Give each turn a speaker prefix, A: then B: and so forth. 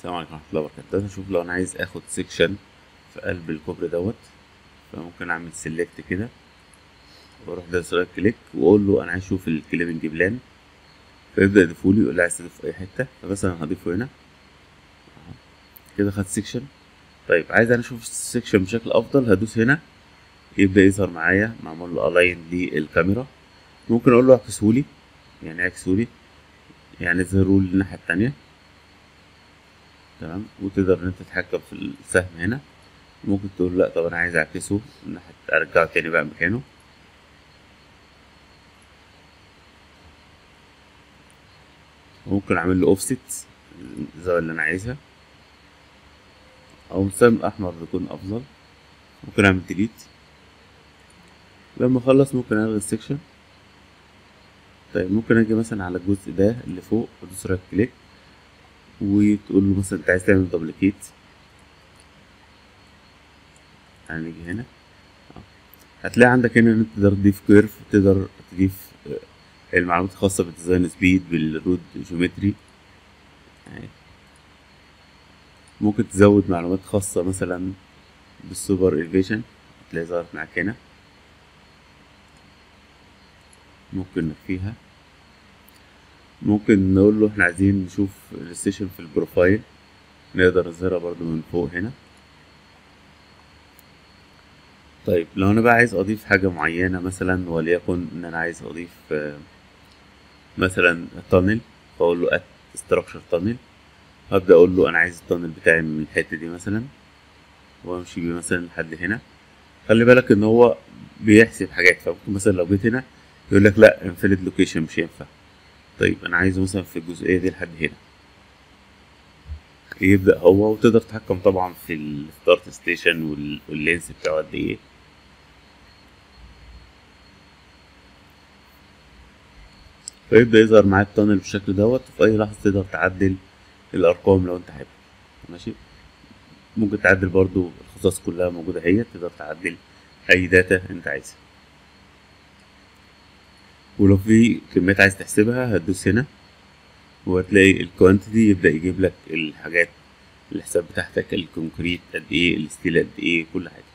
A: السلام عليكم ورحمة الله وبركاته دلوقتي هشوف لو أنا عايز آخد سيكشن في قلب الكوبري دوت فممكن أعمل سيلكت كده وأروح دايس رايت كليك وأقول له أنا عايز أشوف الكليبنج بلان فيبدأ يضيفولي يقول لي عايز تضيف في أي حتة فمثلا هضيفه هنا أهو. كده خدت سيكشن طيب عايز أنا أشوف السيكشن بشكل أفضل هدوس هنا يبدأ يظهر معايا معمول له ألاين للكاميرا ممكن أقول له اعكسهولي يعني اعكسهولي يعني ظهرولي الناحية التانية تمام وتقدر ان انت تتحكم في السهم هنا ممكن تقول لا طب انا عايز اعكسه الناحية ارجعه تاني بقى مكانه ممكن اعمل له اوفست الزاوية اللي انا عايزها او السهم الاحمر بيكون افضل ممكن اعمل ديليت لما اخلص ممكن الغي السكشن طيب ممكن اجي مثلا على الجزء ده اللي فوق ادوس رايت كليك وتقول له مثلا انت عايز تعمل دوبليكيت هنيجي هنا اه. هتلاقي عندك هنا ان انت تقدر تضيف كيرف تقدر تضيف اه، المعلومات الخاصة بالديزاين سبيد بالرود جيومتري اهي. ممكن تزود معلومات خاصة مثلا بالسوبر الفيجن هتلاقي ظهرت معاك هنا ممكن نخفيها ممكن نقول له احنا عايزين نشوف الستيشن في البروفايل نقدر نظهرها برضو من فوق هنا طيب لو انا بقى عايز اضيف حاجة معينة مثلا وليكن ان انا عايز اضيف آه، مثلا تانل فاقول له ات ستراكشر تانل هبدأ اقول له انا عايز التانل بتاعي من الحتة دي مثلا وامشي بيه مثلا لحد هنا خلي بالك ان هو بيحسب حاجات فممكن مثلا لو جيت هنا يقول لك لا انفلد لوكيشن مش هينفع طيب انا عايزه مثلا في الجزئيه دي لحد هنا يبدا هو وتقدر تتحكم طبعا في الستارت ستيشن واللينس بتاعه قد ايه فيبدا يظهر معاك التانل بالشكل دوت وفي اي لحظه تقدر تعدل الارقام لو انت حابب ماشي ممكن تعدل برضو الخصائص كلها موجوده هي تقدر تعدل اي داتا انت عايزها ولو في كميات عايز تحسبها هتدوس هنا وهتلاقي الكوانتيتي يبدأ يجيب لك الحاجات الحساب بتاعتك الكونكريت قد ايه الستيل قد ايه كل حاجة